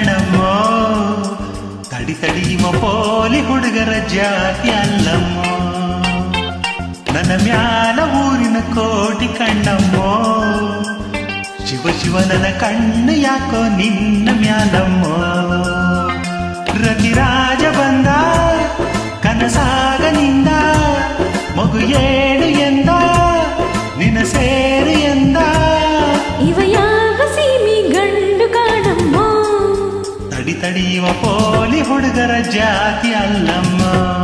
ಕಣಮ್ಮೋ ತಡಿ ತಡಿಯುವ ಪೋಲಿ ಹುಡುಗರ ಜಾತಿ ಅಲ್ಲಮ್ಮೋ ನನ್ನ ಮ್ಯಾಲ ಊರಿನ ಕೋಟಿ ಕಣ್ಣಮ್ಮೋ ಶಿವ ಶಿವ ನನ್ನ ಕಣ್ಣು ಯಾಕೋ ನಿನ್ನ ಮ್ಯಾಲಮ್ಮೋ ರತಿರಾಜ ಬಂದ ಕನಸಾಗ ನಿಂದ ಮಗು ಏಳು ಎಂದ ನಿನ್ನ ಸೇರು ಎಂದ ಇವ ಯಾವ ಸೀಮಿ ಗಂಡು ಕಾಣಮ್ಮೋ ತಡಿ ತಡಿಯುವ ಪೋಲಿ ಹುಡುಗರ ಜಾತಿ ಅಲ್ಲಮ್ಮ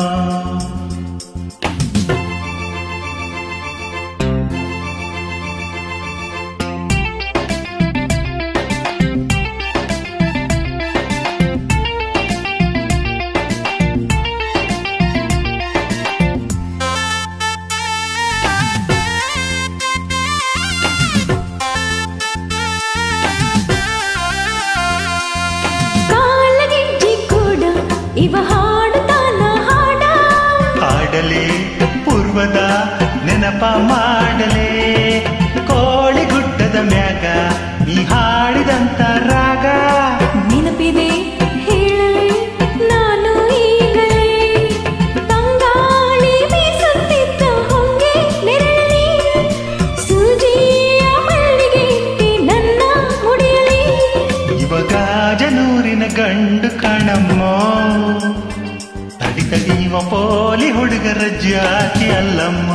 ಕಾಲಗೆಜ್ಜೆ ಕೂಡ ಇವ ಹಾಡುತ್ತಾನ ಹಾಡ ಹಾಡಲೇ ಪೂರ್ವದ ನೆನಪ ಮಾಡಲೇ ಕೋಳಿ ಗುಡ್ಡದ ಮ್ಯಾಗ ನೀ ಹಾಡಿದಂತ ರಾಗ ನೆನಪಿದೆ ಹೇಳಲೆ ನಾನು ಈಗಲೇ ತಂಗಾಳಿ ಬೀಸುತ್ತಿದ್ದ ಹೊಂಗೆ ನೆರಳಲಿ ಸೂಜಿಯ ಮಲ್ಲಿಗೆ ಇಟ್ಟಿ ನನ್ನ ಮುಡಿಯಲಿ ಇವಾಗ ಜನೂರಿನ ಗಂಡು ಕಣಮ್ಮೋ ತಡಿ ತಡಿಯುವ ಪೋಲಿ ಹುಡುಗರ ಜಾತಿ ಅಲ್ಲಮ್ಮ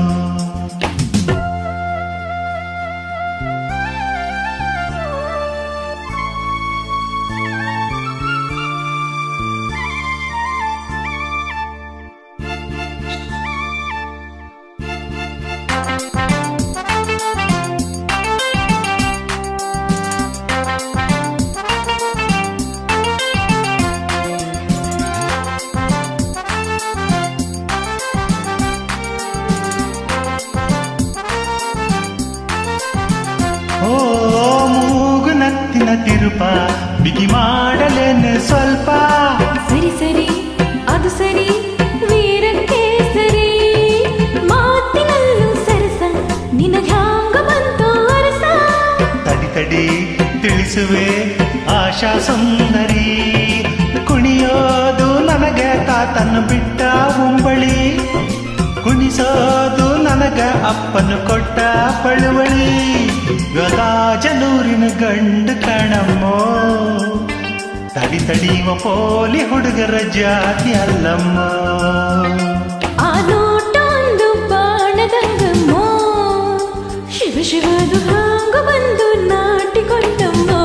ಓ ಮೂಗು ನತ್ತಿನ ತಿರುಪ ಬಿಗಿ ಮಾಡಲೇನೆ ಸ್ವಲ್ಪ ಸರಿ ಸರಿ ಅದು ಸರಿ ವೀರಕ್ಕೆ ಸರಿ ಮಾತಿನಲ್ಲೂ ಸರಸ ನಿನಗ್ಯಾಂಗ ಬಂತು ಅರಸ ತಡಿ ತಡಿ ತಿಳಿಸುವೆ ಆಶಾ ಸುಂದರಿ ಕುಣಿಯೋದು ನನಗೆ ತಾತನ ಬಿಟ್ಟ ಉಂಬಳಿ ಕುಣಿಸೋದು ನನಗ ಅಪ್ಪನು ಕೊಟ್ಟ ಪಳುವಳಿ ಗದಾಜನೂರಿನ ಗಂಡು ಕಣಮ್ಮೋ ತಡಿ ತಡಿಯುವ ಪೋಲಿ ಹುಡುಗರ ಜಾತಿ ಅಲ್ಲಮ್ಮ ಆ ನೋಟ ಒಂದು ಬಾಣದಂಗಮ್ಮೋ ಶಿವ ಶಿವದು ಹಾಂಗ ಬಂದು ನಾಟಿಕೊಂಡಮ್ಮೋ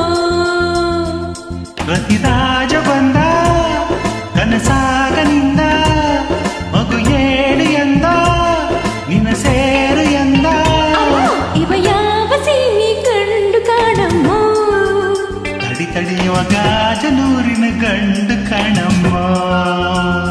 ರತಿರಾಜ ಬಂದ ಕನಸಾಗ ನಿಂದ ಮಗು ಏಳು ಎಂದ ನಿನ್ನ ಸೇರು ಎಂದ ಅಮ್ಮ, ಇವ ಯಾವ ಸೀಮಿ ಕಂಡು ಕಾಣಮ್ಮೋ ತಡಿ ತಡಿಯುವ ಗಾಜನೂರಿನ ಗಂಡು ಕಣಮ್ಮ